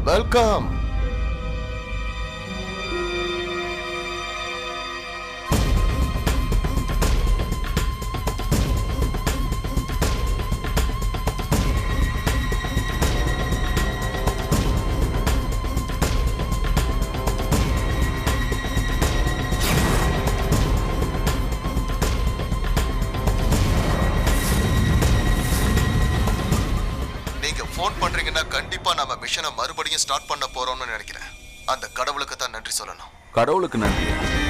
Welcome நீங்க phone பண்றீங்கன்னா கண்டிப்பா நம்ம மிஷனை மறுபடியும் ஸ்டார்ட் பண்ண போறோம்னு நினைக்கிறேன் அந்த கடவுளுக்கு தான் நன்றி சொல்லணும் கடவுளுக்கு நன்றி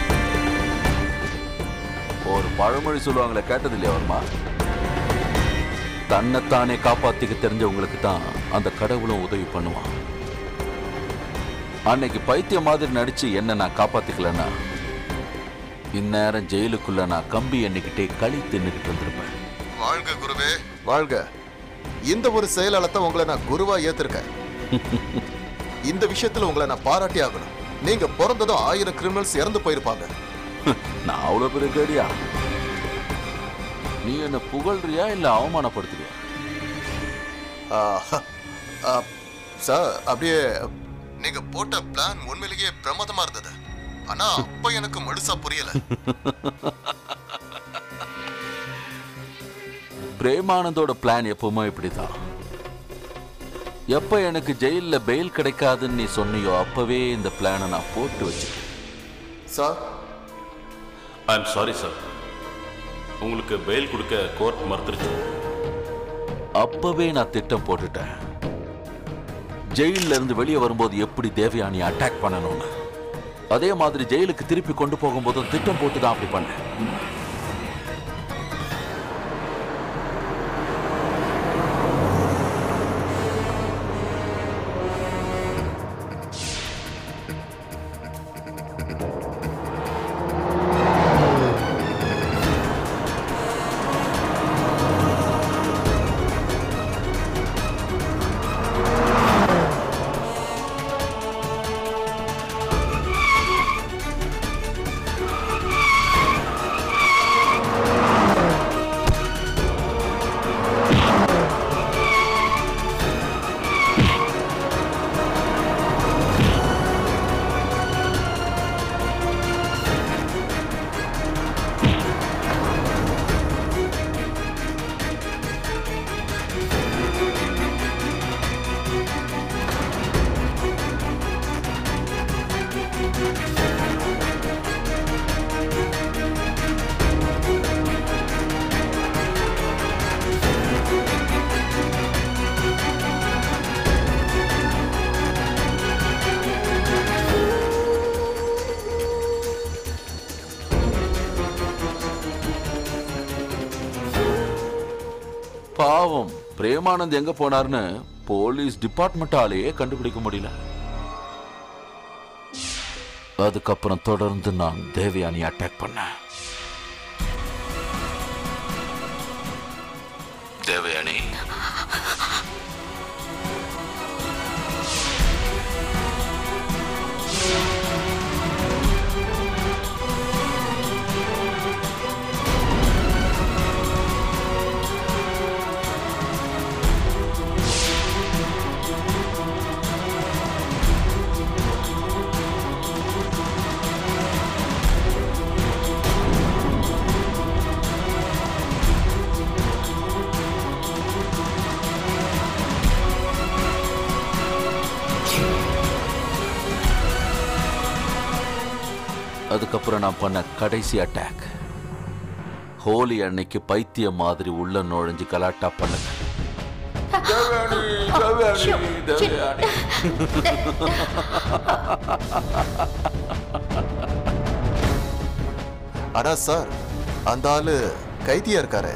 ஒரு பழமொழி சொல்லுவாங்களே கேட்டது இல்லையா வருமா தன்னைத்தானே காப்பாத்திக்க தெரிஞ்சவங்களுக்கு தான் அந்த கடவுளும் உதவி பண்ணுவான் அன்னைக்கு பைத்தியம் மாதிரி நடிச்சு என்ன நான் காப்பாத்திக்கலன்னா இந்நேரம் ஜெயிலுக்குள்ள நான் கம்பி எண்ணிக்கிட்டே களி தின்னுக்கிட்டு இருந்திருப்பேன் வாழ்க குருவே வாழ்க இந்த ஒரு செயலாளத்தை உங்களை நான் குருவா ஏத்திருக்கேன் இந்த விஷயத்துல உங்களை நான் பாராட்டி ஆகணும் நீங்க பிறந்ததும் ஆயிரம் கிரிமினல்ஸ் இறந்து போயிருப்பாங்க நான் அவ்வளவு பெரிய கேடியா நீ என்ன புகழ்றியா இல்ல அவமானப்படுத்துறியா ஆஹ், ஆ, சார் அப்படியே நீங்க போட்ட பிளான் உண்மையிலேயே பிரமாதமா இருந்தது ஆனா அப்ப எனக்கு முழுசா புரியல பிரேமானந்தோட பிளான் எப்பவுமே இப்படிதான் எப்ப எனக்கு ஜெயில்ல பெயில் கிடைக்காதுன்னு நீ சொன்னியோ அப்பவே இந்த பிளானை நான் போட்டு வச்சிருக்கேன் sir I am sorry sir உங்களுக்கு பெயில் கொடுக்க கோர்ட் மறுத்துருச்சு அப்பவே நான் திட்டம் போட்டுட்டேன் ஜெயில்ல இருந்து வெளியே வரும்போது எப்படி தேவயானி அட்டாக் பண்ணணும்னு அதே மாதிரி ஜெயிலுக்கு திருப்பி கொண்டு போகும்போதும் திட்டம் போட்டு தான் அப்படி பண்ணேன் பாவம் பிரேமானந்த் எங்க போனார்னு போலீஸ் டிபார்ட்மெண்டாலேயே கண்டுபிடிக்க முடியல அதுக்கப்புறம் தொடர்ந்து நான் தேவயானி அட்டாக் பண்ணேன் தேவயானி அதுக்கப்புறம் நான் பண்ண கடைசி அட்டாக் ஹோலி அன்னைக்கு பைத்தியம் மாதிரி உள்ள நுழைஞ்சு கலாட்டா பண்ணுங்க தேவயானி, தேவயானி, தேவயானி. ஆனா சார் அந்த ஆளு கைதியா இருக்காரு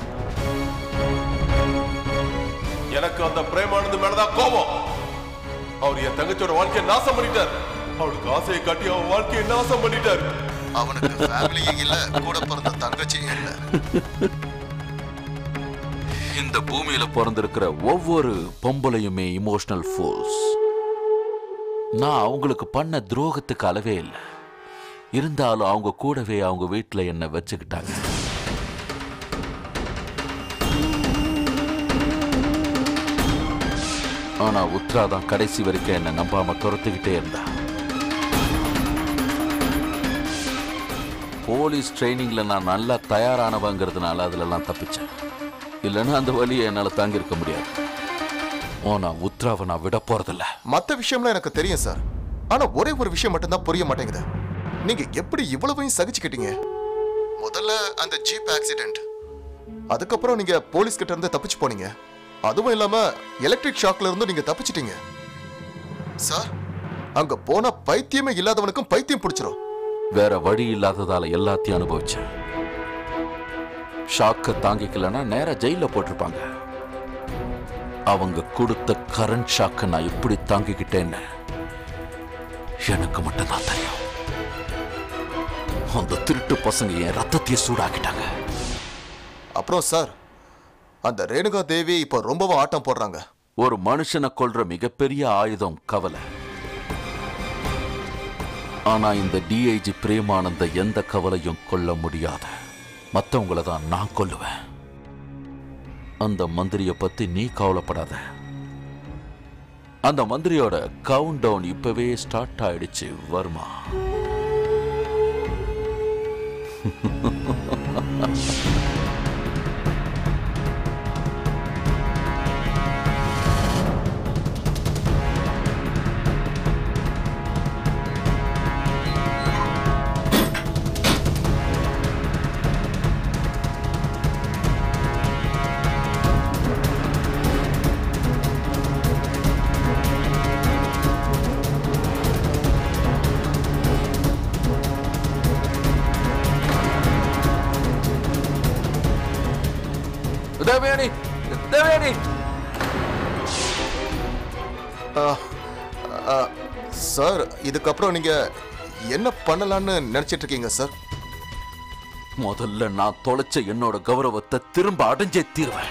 எனக்கு அந்த பிரேமானந்த் மேலதான் கோபம் அவர் என் தங்கச்சியோட வாழ்க்கையை நாசம் பண்ணிட்டார் அவளுக்கு ஆசையை காட்டி அவன் வாழ்க்கையை நாசம் பண்ணிட்டார் அவனுக்கு ஃபேமிலியும் இல்ல கூட பிறந்த தங்கச்சியும் இல்ல இந்த பூமியில பிறந்திருக்கிற ஒவ்வொரு பொம்பளையுமே இமோஷனல் ஃபோர்ஸ் நான் அவங்களுக்கு பண்ண துரோகத்துக்கு அளவே இல்லை இருந்தாலும் அவங்க கூடவே அவங்க வீட்டில் என்ன வச்சுக்கிட்டாங்க ஆனா உத்ரா தான் கடைசி வரைக்கும் என்னை நம்பாம துரத்துக்கிட்டே இருந்தா போலீஸ் ட்ரைனிங்ல நான் நல்லா தயாரானவங்கிறதுனால அதுலலாம் தப்பிச்சேன் இல்லைன்னா அந்த வழியை என்னால் தாங்கியிருக்க முடியாது ஆனா உத்ராவை நான் விட போறதில்ல மத்த விஷயம்லாம் எனக்கு தெரியும் சார் ஆனா ஒரே ஒரு விஷயம் மட்டும்தான் புரிய மாட்டேங்குது நீங்க எப்படி இவ்வளவையும் சகிச்சுக்கிட்டீங்க முதல்ல அந்த ஜீப் ஆக்சிடென்ட் அதுக்கப்புறம் நீங்க போலீஸ் கிட்ட இருந்து தப்பிச்சு போனீங்க அதுவும் இல்லாம எலக்ட்ரிக் ஷாக்ல இருந்து நீங்க தப்பிச்சிட்டீங்க சார் அங்க போனா பைத்தியமே இல்லாதவனுக்கும் பைத்தியம் பிடிச்சிரும் வேற வழி இல்லாததால எல்லாத்தையும் அனுபவிச்சேன் ஷாக்க தாங்கிக்கலன்னா நேரா ஜெயில போட்டிருப்பாங்க அவங்க கொடுத்த கரண்ட் ஷாக்க நான் எப்படி தாங்கிக்கிட்டேன்னு எனக்கு மட்டும்தான் தெரியும் அந்த திருட்டு பசங்க என் ரத்தத்தையே சூடாக்கிட்டாங்க அப்புறம் சார் அந்த ரேணுகா தேவி இப்ப ரொம்பவும் ஆட்டம் போடுறாங்க ஒரு மனுஷனை கொல்ற மிகப்பெரிய ஆயுதம் கவலை ஆனா இந்த டிஐஜி பிரேமானந்த எந்த கவலையும் கொல்ல முடியாத மத்தவங்கள தான் நான் கொல்லுவேன் அந்த மந்திரிய பத்தி நீ கவலைப்படாத அந்த மந்திரியோட கவுண்ட் டவுன் இப்பவே ஸ்டார்ட் ஆயிடுச்சு வர்மா தேவயானி தேவயானி சார் இதுக்கப்புறம் நீங்க என்ன பண்ணலாம்னு நினைச்சிட்டு இருக்கீங்க சார் முதல்ல நான் தொலைச்ச என்னோட கௌரவத்தை திரும்ப அடைஞ்சே தீர்வேன்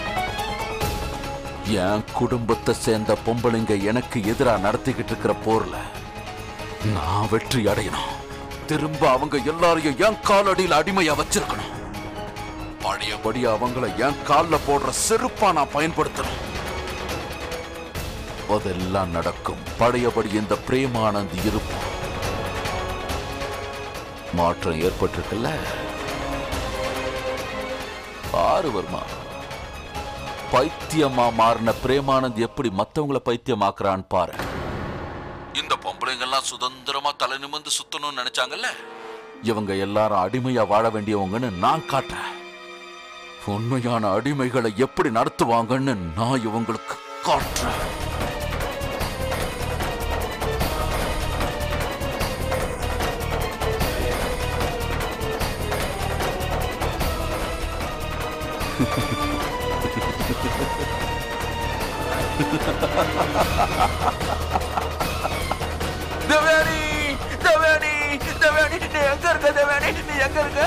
என் குடும்பத்தை சேர்ந்த பொம்பளைங்க எனக்கு எதிரா நடத்திக்கிட்டு இருக்கிற போர்ல நான் வெற்றி அடையணும் திரும்ப அவங்க எல்லாரையும் என் காலடியில் அடிமையா வச்சிருக்கணும் பழையபடி அவங்கள என் கால்ல போடுற செருப்பா நான் பயன்படுத்தணும் அதெல்லாம் நடக்கும் பழையபடி இந்த பிரேமானந்த் இருப்போம் மாற்றம் ஏற்பட்டிருக்குல்ல ஆறு வர்மா பைத்தியமா மாறின பிரேமானந்த் எப்படி மத்தவங்கள பைத்தியமாக்குறான்னு பாரு இந்த பொம்பளைங்கெல்லாம் சுதந்திரமா தலை நிமிர்ந்து சுத்தணும்னு நினைச்சாங்கல்ல இவங்க எல்லாரும் அடிமையா வாழ வேண்டியவங்கன்னு நான் காட்டுறேன் உண்மையான அடிமைகளை எப்படி நடத்துவாங்கன்னு நான் இவங்களுக்கு காட்டுறேன் தேவயானி தேவயானி தேவயானி நீ எங்க இருக்க தேவயானி நீ எங்க இருக்க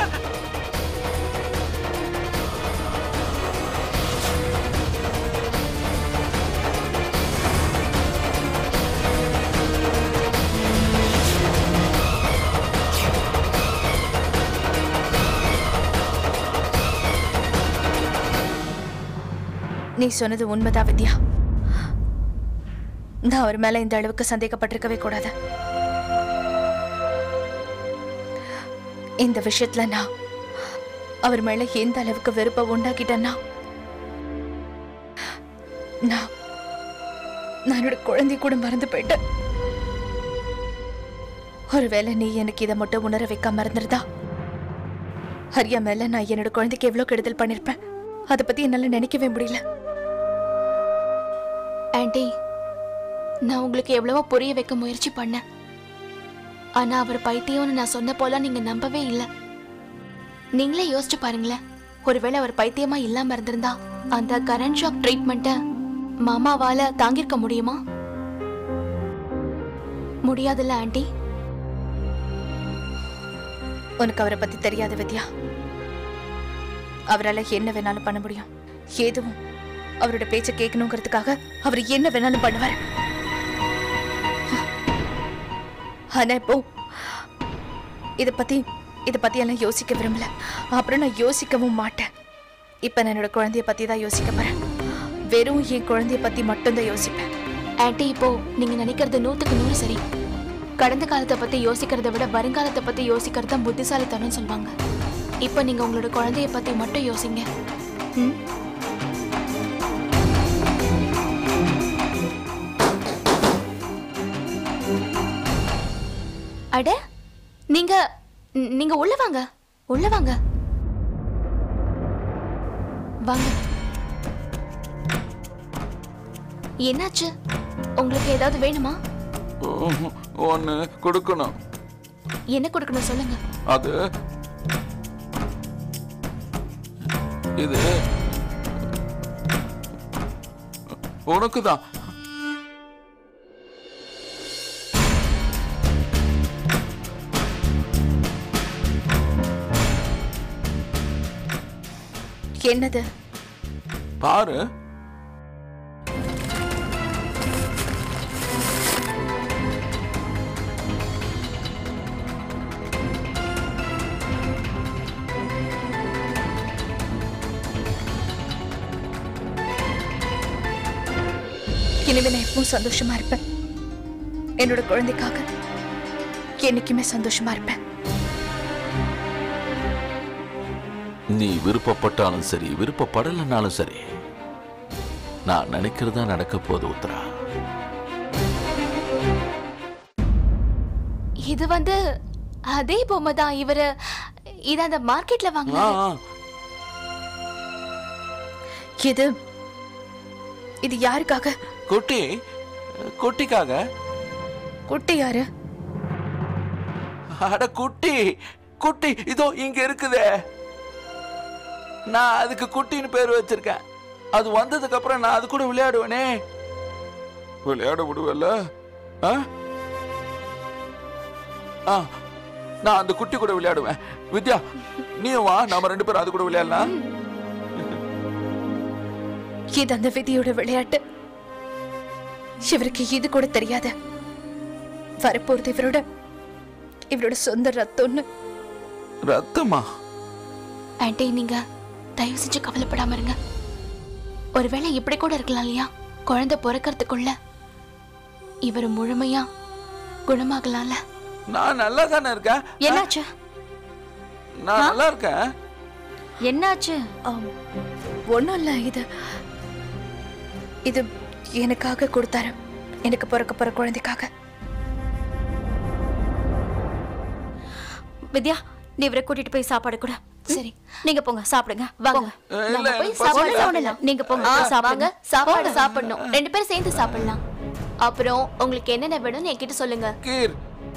நீ சொன்னது உண்மைதான் வித்யா நான் அவர் மேல இந்த அளவுக்கு சந்தேகப்பட்டிருக்கவே கூடாது இந்த விஷயத்துல நான் அவர் மேல எந்த அளவுக்கு வெறுப்பை உண்டாக்கிட்டேன்னா நான் நான் என்னோட குழந்தை கூட மறந்து போயிட்டேன் ஒருவேளை நீ எனக்கு இதை மட்டும் உணர வைக்காம இருந்திருந்தா ஹரியா மேல நான் என்னோட குழந்தைக்கு எவ்வளவு கெடுதல் பண்ணிருப்பேன் அதை பத்தி என்னால நினைக்கவே முடியல ஆண்டி நான் உங்களுக்கு எவ்வளவோ புரிய வைக்க முயற்சி பண்ணேன் ஆனா அவர் பைத்தியம்னு நான் சொன்ன போல நீங்க நம்பவே இல்லை நீங்களே யோசிச்சு பாருங்களேன் ஒருவேளை அவர் பைத்தியமா இல்லாம இருந்திருந்தா அந்த கரண்ட் ஷாக் ட்ரீட்மெண்ட்டை மாமாவால தாங்கியிருக்க முடியுமா முடியாதுல்ல ஆண்டி உனக்கு அவரை பத்தி தெரியாது வித்யா அவரால என்ன வேணாலும் பண்ண முடியும் எதுவும் அவரோட பேச்ச கேட்கணுங்கிறதுக்காக அவர் என்ன வேணாலும் பண்ணுவார் ஆனா இப்போ இத பத்தி இத பத்தி எல்லாம் யோசிக்க விரும்பல அப்புறம் நான் யோசிக்கவும் மாட்டேன் இப்ப நான் என்னோட குழந்தைய பத்தி தான் யோசிக்க போறேன் வெறும் என் குழந்தைய பத்தி மட்டும்தான் யோசிப்பேன் ஆன்ட்டி இப்போ நீங்க நினைக்கிறது நூத்துக்கு நூறு சரி கடந்த காலத்தை பத்தி யோசிக்கிறதை விட வருங்காலத்தை பத்தி யோசிக்கிறது தான் புத்திசாலித்தனம்னு சொல்லுவாங்க இப்போ நீங்க உங்களோட குழந்தைய பத்தி மட்டும் யோசிங்க ம் அட நீங்க ந- நீங்க உள்ள வாங்க உள்ள வாங்க வாங்க என்னாச்சு உங்களுக்கு ஏதாவது வேணுமா ஒன்று கொடுக்கணும் என்ன கொடுக்கணும் சொல்லுங்க அது இது உனக்கு தான் என்னது பாரு இனிமே நான் எப்பவும் சந்தோஷமா இருப்பேன் என்னோட குழந்தைக்காக என்னைக்குமே சந்தோஷமா இருப்பேன் நீ விருப்பப்பட்டாலும் சரி விருப்பப்படலைனாலும் சரி நான் நினைக்கிறதா நடக்க போகுது உத்தரா இது வந்து அதே பொம்மை தான் இவரு இது அந்த மார்க்கெட்ல ஆ, வாங்கினா ஆ. இது இது யாருக்காக குட்டி குட்டிக்காக குட்டி யாரு அட குட்டி குட்டி இதோ இங்க இருக்குதே நான் அதுக்கு குட்டின்னு பேர் வச்சிருக்கேன் அது வந்ததுக்கு அப்புறம் நான் அது கூட விளையாடுவேனே விளையாட விடுவல்ல ஆ? ஆ, நான் அந்த குட்டி கூட விளையாடுவேன் வித்யா நீயும் வா நாம ரெண்டு பேரும் அது கூட விளையாடலாம் இது அந்த விதியோட விளையாட்டு இவருக்கு இது கூட தெரியாத வரப்போறது இவரோட இவரோட சொந்த ரத்தம்னு ரத்தமா ஆன்ட்டி நீங்க தயவு செஞ்சு கவலைப்படாம இருங்க ஒருவேளை இப்படி கூட இருக்கலாம் இல்லையா குழந்தை பிறக்கறதுக்குள்ள இவர் முழுமையா குணமாகலாம்ல நான் நல்லா தானே இருக்கேன் என்னாச்சு நான் நல்லா இருக்கேன் என்னாச்சு ஒன்றும் இல்லை இது இது எனக்காக கொடுத்தாரு எனக்கு பிறக்க போற குழந்தைக்காக வித்யா நீ இவரை கூட்டிட்டு போய் சாப்பாடு கூட சரி நீங்க போங்க சாப்பிடுங்க வாங்க இல்ல, நம்ம போய் எனக்கு சாப்பாடு ஒண்ணும் இல்ல, சாப்பிடலாம் நீங்க போங்க ஆ, போய் சாப்பிடுங்க வாங்க சாப்பாடு சாப்பிடணும் ரெண்டு பேரும் சேர்ந்து சாப்பிடலாம் அப்புறம் உங்களுக்கு என்னென்ன வேணும்னு என்கிட்ட சொல்லுங்க கீர்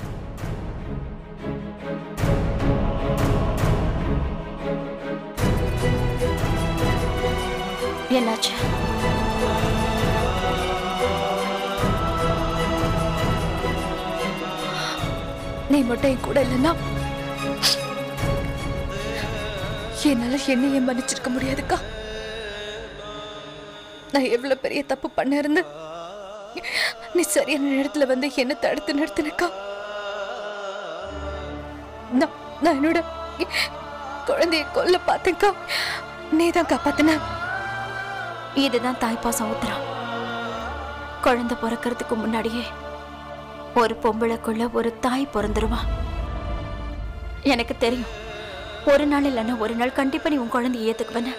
என்னாச்சு நீ மட்டும் என் கூட இல்லைன்னா என்னால என்னையே மன்னிச்சிருக்க முடியாதுக்கா நான் எவ்வளவு பெரிய தப்பு பண்ண இருந்து நீ சரியான நேரத்துல வந்து என்ன தடுத்து நிறுத்தினக்கா நான் நான் என்னோட குழந்தைய கொல்ல பார்த்தேன்க்கா நீ தான் காப்பாத்தின இதுதான் தாய்ப்பாசம் ஊத்துறா குழந்தை பிறக்கறதுக்கு முன்னாடியே ஒரு பொம்பளைக்குள்ள ஒரு தாய் பிறந்துருவா எனக்கு தெரியும் ஒரு நாள் இல்லைன்னா ஒரு நாள் கண்டிப்பா நீ உன் குழந்தைய ஏத்துக்குவன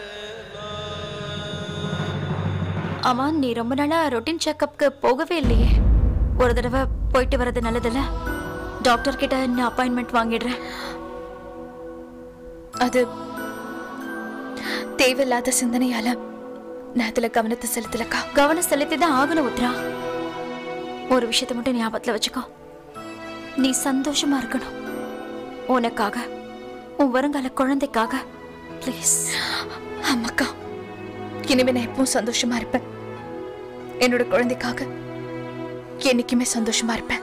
ஆமா நீ ரொம்ப நாளா ரொட்டீன் செக்கப்க்கு போகவே இல்லையே ஒரு தடவை போயிட்டு வர்றது நல்லதில்ல டாக்டர் கிட்ட நான் அப்பாயின்மெண்ட் வாங்கிடுறேன் அது தேவையில்லாத சிந்தனையால நான் அதுல கவனத்தை செலுத்தலக்கா கவனம் செலுத்தி தான் ஆகணும் உத்ரா ஒரு விஷயத்தை மட்டும் ஞாபகத்துல வச்சுக்கோ நீ சந்தோஷமா இருக்கணும் உனக்காக உன் வருங்கால குழந்தைக்காக ப்ளீஸ் ஆமாக்கா இனிமே நான் எப்பவும் சந்தோஷமா இருப்பேன் என்னோட குழந்தைக்காக என்னைக்குமே சந்தோஷமா இருப்பேன்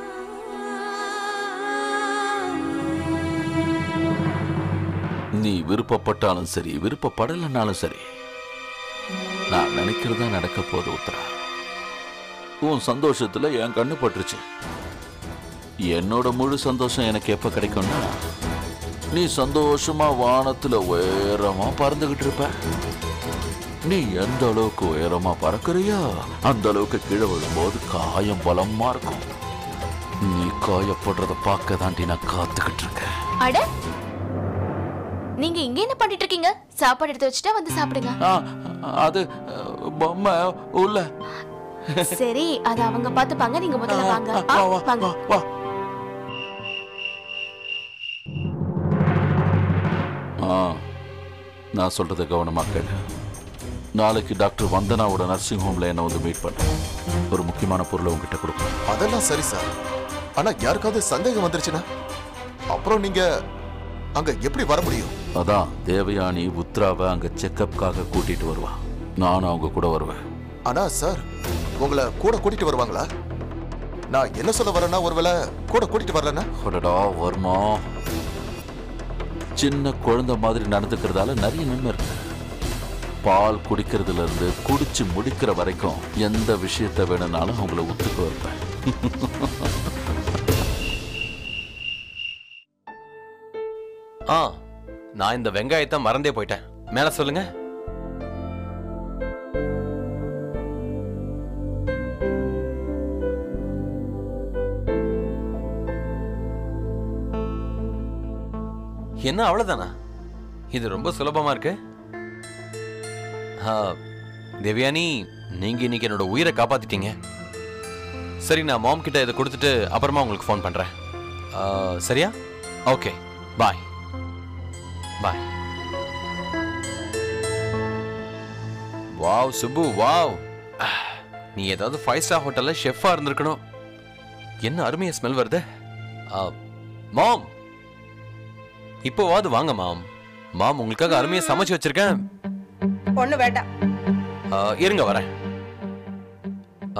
நீ விருப்பப்பட்டாலும் சரி விருப்பப்படலைனாலும் சரி நான் நினைக்கிறதா நடக்க போகுது உத்தரா உன் சந்தோஷத்துல என் கண்ணு பட்டுருச்சு என்னோட முழு சந்தோஷம் எனக்கு எப்ப கிடைக்கும்னா நீ சந்தோஷமா வானத்துல உயரமா பறந்துகிட்டு இருப்ப நீ எந்த அளவுக்கு உயரமா பறக்குறியோ அந்த அளவுக்கு கீழே விழும்போது காயம் பலமா இருக்கும் நீ காயப்படுறத பார்க்க தாண்டி நான் காத்துக்கிட்டு இருக்கேன் அட நீங்க இங்க என்ன பண்ணிட்டு இருக்கீங்க சாப்பாடு எடுத்து வச்சுட்டா வந்து சாப்பிடுங்க ஆ, அது அஹ், பொம்மை உள்ள சரி அது அவங்க பாத்துப்பாங்க நீங்க முதல்ல வாங்க ஆ, வா, வா, வாங்க வா, வா. ஆ நான் சொல்றத கவனமா கேளு நாளைக்கு டாக்டர் வந்தனாவோட நர்சிங் ஹோம்ல என்ன வந்து மீட் பண்ண ஒரு முக்கியமான பொருளை உங்ககிட்ட கொடுக்கணும் அதெல்லாம் சரி சார் ஆனா யாருக்காவது சந்தேகம் வந்துருச்சுன்னா அப்புறம் நீங்க அங்க எப்படி வர முடியும் அதான் தேவயானி உத்ராவை அங்க செக்கப்காக கூட்டிட்டு வருவா நானும் அவங்க கூட வருவேன் ஆனா சார் உங்களை கூட கூட்டிட்டு வருவாங்களா நான் என்ன சொல்ல வரேன்னா ஒருவேளை கூட கூட்டிட்டு வரலன்னா அடடா வர்மா சின்ன குழந்தை மாதிரி நடந்துக்கிறதால நிறைய நன்மை இருக்கு பால் குடிக்கிறதுல இருந்து குடிச்சு முடிக்கிற வரைக்கும் எந்த விஷயத்தை வேணும்னாலும் அவங்கள ஒத்துக்க வைப்பேன் ஆ நான் இந்த வெங்காயத்தை மறந்தே போயிட்டேன் மேல சொல்லுங்க என்ன அவ்வளவுதானா இது ரொம்ப சுலபமா இருக்கு ஆ, தேவயானி நீங்க இன்னைக்கு என்னோட உயிரை காப்பாத்திட்டீங்க சரி நான் மாம் கிட்ட இதை கொடுத்துட்டு அப்புறமா உங்களுக்கு ஃபோன் பண்றேன் ஆ, சரியா okay bye bye wow Subbu wow ஆஹ், நீ ஏதாவது ஃபைவ் ஸ்டார் ஹோட்டல்ல ஷெஃபா இருந்திருக்கணும் என்ன அருமையா ஸ்மெல் வருது மாம் இப்போவாது வாங்க மாம் மாம் உங்களுக்காக அருமையா சமைச்சு வச்சிருக்கேன் ஒண்ணு வேண்டாம் ஆ, இருங்க வரேன் ஆ,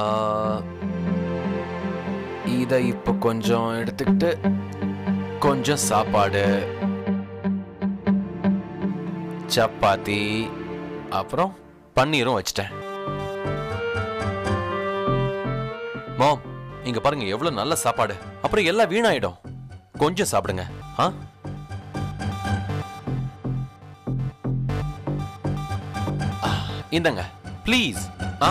இத இப்ப கொஞ்சம் எடுத்துக்கிட்டு கொஞ்சம் சாப்பாடு சப்பாத்தி அப்புறம் பன்னீரும் வச்சிட்டேன் மாம் இங்க பாருங்க எவ்வளவு நல்ல சாப்பாடு அப்புறம் எல்லாம் வீணாயிடும் கொஞ்சம் சாப்பிடுங்க ஆ ஆ, இந்தாங்க ப்ளீஸ் ஆ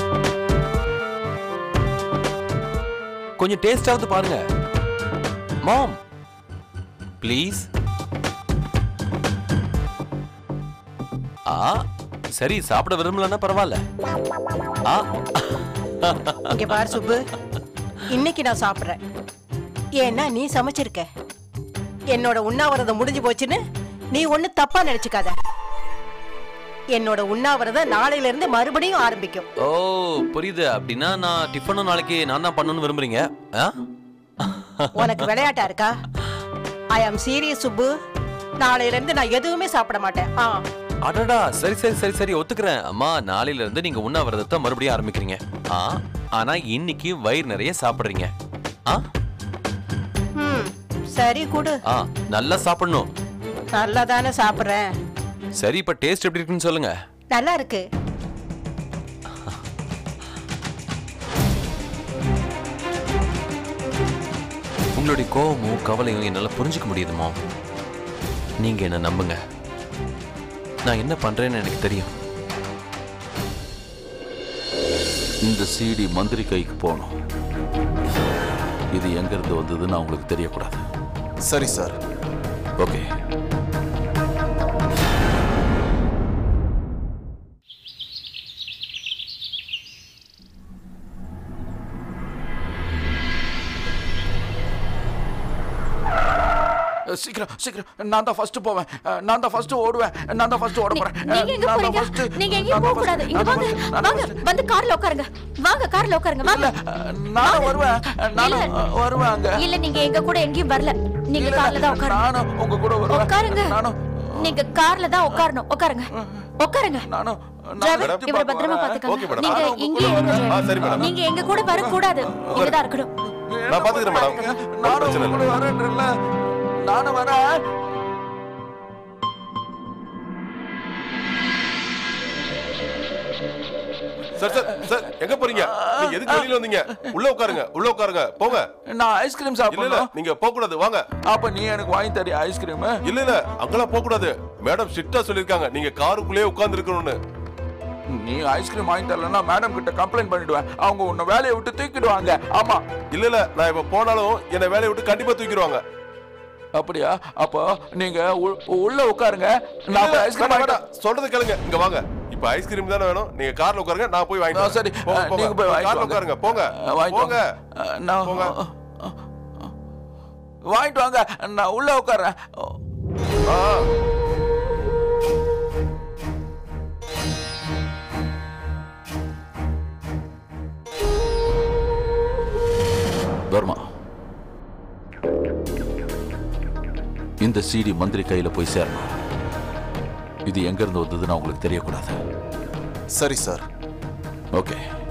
கொஞ்சம் டேஸ்டாவது பாருங்க மாம் ப்ளீஸ் ஆ சரி சாப்பிட விரும்பலன்னா பரவாயில்ல ஆ இங்க பாரு சுப்பு இன்னைக்கு நான் சாப்பிடுறேன் ஏன்னா நீ சமைச்சிருக்க என்னோட உண்ணாவிரதம் முடிஞ்சு போச்சுன்னு நீ ஒண்ணு தப்பா நினைச்சுக்காத என்னோட உண்ணாவிரதம் நாளையில இருந்து மறுபடியும் ஆரம்பிக்கும் ஓ புரியுது அப்படின்னா நான் டிஃபனும் நாளைக்கு நான் தான் பண்ணணும்னு விரும்புறீங்க ஆ உனக்கு விளையாட்டா இருக்கா ஐ ஆம் சீரியஸ் சுப்பு நாளையில இருந்து நான் எதுவுமே சாப்பிட மாட்டேன் ஆ அடடா சரி சரி சரி சரி ஒத்துக்கிறேன் அம்மா நாளையில இருந்து நீங்க உண்ணாவிரதத்தை மறுபடியும் ஆரம்பிக்கிறீங்க ஆ ஆனா இன்னைக்கு வயிறு நிறைய சாப்பிடுறீங்க ஆ ம் சரி கொடு ஆ நல்லா சாப்பிடணும் நல்லா தானே சாப்பிடுறேன் சரி இப்ப டேஸ்ட் எப்படி இருக்குன்னு சொல்லுங்க நல்லா இருக்கு உங்களுடைய கோவமும் கவலையும் என்னால புரிஞ்சுக்க முடியுதுமா நீங்க என்ன நம்புங்க நான் என்ன பண்றேன்னு எனக்கு தெரியும் இந்த சிடி மந்திரி கைக்கு போகணும் இது எங்கிருந்து வந்ததுன்னு அவங்களுக்கு தெரியக்கூடாது சரி சார் ஓகே சீக்கிரம் சீக்கிரம் நான் தான் ஃபர்ஸ்ட் போவேன் அஹ், நான் தான் ஃபர்ஸ்ட் ஓடுவேன் நான் தான் ஃபர்ஸ்ட் ஓட போறேன் நீங்க எங்க நான் தான் போறீங்க first. நீங்க எங்கேயும் நான் போக தான் கூடாது first. இங்க நான் தான் வாங்க first. நான் தான் வாங்க first. வந்து கார்ல உட்காருங்க வாங்க கார்ல உட்காருங்க வாங்க அஹ், நானும் வருவேன் நானும் இல்ல. அஹ், வருவேன் அங்க இல்ல நீங்க எங்க கூட எங்கேயும் வரல நீங்க இல்ல, கார்ல தான் உட்காருங்க நானும் உங்க கூட வருவேன் உட்காருங்க நானும் நீங்க கார்ல தான் உட்காரணும் உட்காருங்க உட்காருங்க நானும் டிரைவர் மேடம், இவரை பத்திரமா ஓகே பாத்துக்கங்க மேடம். நீங்க நானும் உங்க இங்கே கூட இருங்க ஆ, சரி driver. மேடம். நீங்க எங்க கூட வரக்கூடாது இங்கதான் இருக்கணும் நான் பாத்துக்கிறேன் மேடம் ஒண்ணும் நானும் பிரச்சனை உங்க இல்லை கூட வரேன்றேன்ல. நானும் வரேன் சார் சார் சார் எங்க போறீங்க நீங்க எதுக்கு வெளியில வந்தீங்க உள்ள உட்காருங்க உள்ள உட்காருங்க போங்க நான் ஐஸ்கிரீம் இல்ல இல்ல சாப்பிடணும் நீங்க போக கூடாது வாங்க அப்ப நீ எனக்கு வாங்கி தரியா ஐஸ்கிரீம் இல்ல இல்ல அங்கெல்லாம் போக கூடாது மேடம் ஸ்ட்ரிக்ட்டா சொல்லிருக்காங்க நீங்க காருக்குள்ளேயே உட்கார்ந்து இருக்கணும்னு நீ ஐஸ்கிரீம் வாங்கி தரலன்னா மேடம் கிட்ட கம்ப்ளைண்ட் பண்ணிடுவேன் அவங்க உன்னை வேலையை விட்டு தூக்கிடுவாங்க ஆமா இல்ல இல்ல நான் இப்ப போனாலும் என்னை வேலையை விட்டு கண்டிப்பா தூக்கிடுவாங்க அப்படியா அப்போ நீங்க உள்- உள்ள உட்காருங்க இல்ல, நான் இல்ல, போய் ஐஸ்கிரீம் வேண்டாம், வாங்கிட்டு வேண்டாம். சொல்றது கேளுங்க இங்க வாங்க இப்ப ஐஸ்கிரீம் தானே வேணும் நீங்க கார்ல உட்காருங்க நான் போய் வாங்கிட்டு ஆ, வரேன். சரி போங்க, அஹ், போங்க. நீங்க போய் வாங்கிட்டு கார்ல வாங்க. உட்காருங்க போங்க அஹ், வாங்கிட்டு போங்க வாங்க. அஹ், நான் போங்க. வாங்கிட்டு வாங்க நான் உள்ள உட்கார்றேன் ஆ வர்மா இந்த சிடி மந்திரி கையில போய் சேரணும் இது எங்க இருந்து வந்ததுன்னு அவங்களுக்கு தெரியக்கூடாது சரி சார் ஓகே